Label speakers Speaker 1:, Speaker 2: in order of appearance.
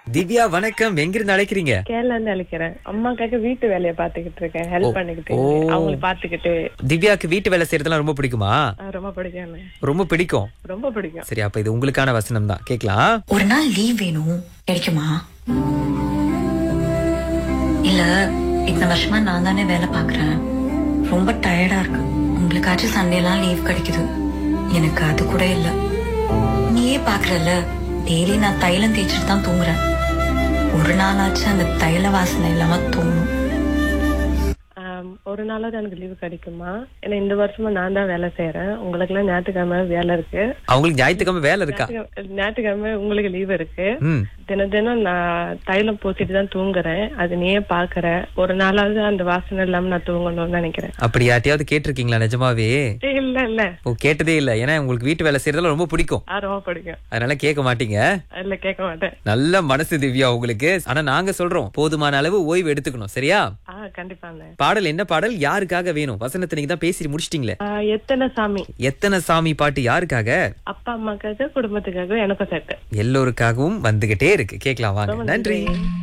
Speaker 1: திவ்யா வணக்கம் எங்கிருந்து அழைக்கிறீங்க
Speaker 2: கேரளா இருந்து அழைக்கிறேன் அம்மாக்காக வீட்டு வேலையை பாத்துக்கிட்டு இருக்கேன் ஹெல்ப் பண்ணிக்கிட்டு
Speaker 1: ஓ.
Speaker 2: அவங்களை பாத்துக்கிட்டு
Speaker 1: திவ்யாக்கு வீட்டு வேலை செய்யறதெல்லாம் ரொம்ப பிடிக்குமா
Speaker 2: ஆ, ரொம்ப பிடிக்கும் அண்ணே.
Speaker 1: ரொம்ப பிடிக்கும்
Speaker 2: ரொம்ப பிடிக்கும்
Speaker 1: சரி அப்ப இது உங்களுக்கான வசனம் தான் கேக்கலாம்
Speaker 3: ஒரு நாள் லீவ் வேணும் கிடைக்குமா இல்ல இத்தனை வருஷமா நான் தானே வேலை பாக்குறேன் ரொம்ப டயர்டா இருக்கு உங்களுக்காச்சும் சண்டே எல்லாம் லீவ் கிடைக்குது எனக்கு அது கூட இல்ல நீயே பாக்குறல்ல டெய்லி நான் தைலம் தேய்ச்சிட்டு தான் தூங்குறேன் ஒரு நாளாச்சும் அந்த தைல வாசனை இல்லாம தூங்கும்
Speaker 2: ஆம், ஒரு நாளாவது எனக்கு லீவு கிடைக்குமா ஏன்னா இந்த வருஷமா நான் தான் வேலை செய்யறேன் உங்களுக்கு எல்லாம் ஞாயிற்றுக்கிழமை வேலை இருக்கு
Speaker 1: அவங்களுக்கு ஞாயிற்றுக்கிழமை வேலை இருக்கா
Speaker 2: ஞாயிற்றுக்கிழமை- ஞாயிற்றுக்கிழமை உங்களுக்கு லீவு இருக்கு
Speaker 1: ம்
Speaker 2: தினம் தினம் நான் தைலம் பூசிட்டு தான் தூங்குறேன் அது நீயே பாக்குற ஒரு நாளாவது அந்த வாசனை இல்லாம நான் தூங்கணும்னு நினைக்கிறேன்
Speaker 1: அப்படி யார்ட்டையாவது கேட்டிருக்கீங்களா நிஜமாவே
Speaker 2: ஏய், இல்ல இல்ல
Speaker 1: ஓ கேட்டதே இல்ல ஏன்னா உங்களுக்கு வீட்டு வேலை செய்யறதெல்லாம் ரொம்ப பிடிக்கும்
Speaker 2: ஆ, ரொம்ப பிடிக்கும்
Speaker 1: அதனால கேட்க மாட்டீங்க
Speaker 2: இல்ல கேட்க மாட்டேன்
Speaker 1: நல்ல மனசு திவ்யா உங்களுக்கு ஆனா நாங்க சொல்றோம் போதுமான அளவு ஓய்வு எடுத்துக்கணும் சரியா
Speaker 2: ஆ கண்டிப்பா அண்ணே.
Speaker 1: பாடல் என்ன பாடல் யாருக்காக வேணும் வசனத்தை நீங்க தான் பேசி முடிச்சிட்டீங்களே
Speaker 2: ஆ, எத்தனை சாமி
Speaker 1: எத்தனை சாமி பாட்டு யாருக்காக
Speaker 2: அப்பா அம்மாக்காக குடும்பத்துக்காக எனக்கும் சேர்த்து
Speaker 1: எல்லோருக்காகவும் வந்துகிட்டே இருக்கு கேட்கலாம் வாங்க
Speaker 2: ரொம்ப
Speaker 1: நன்றி
Speaker 2: நன்றி.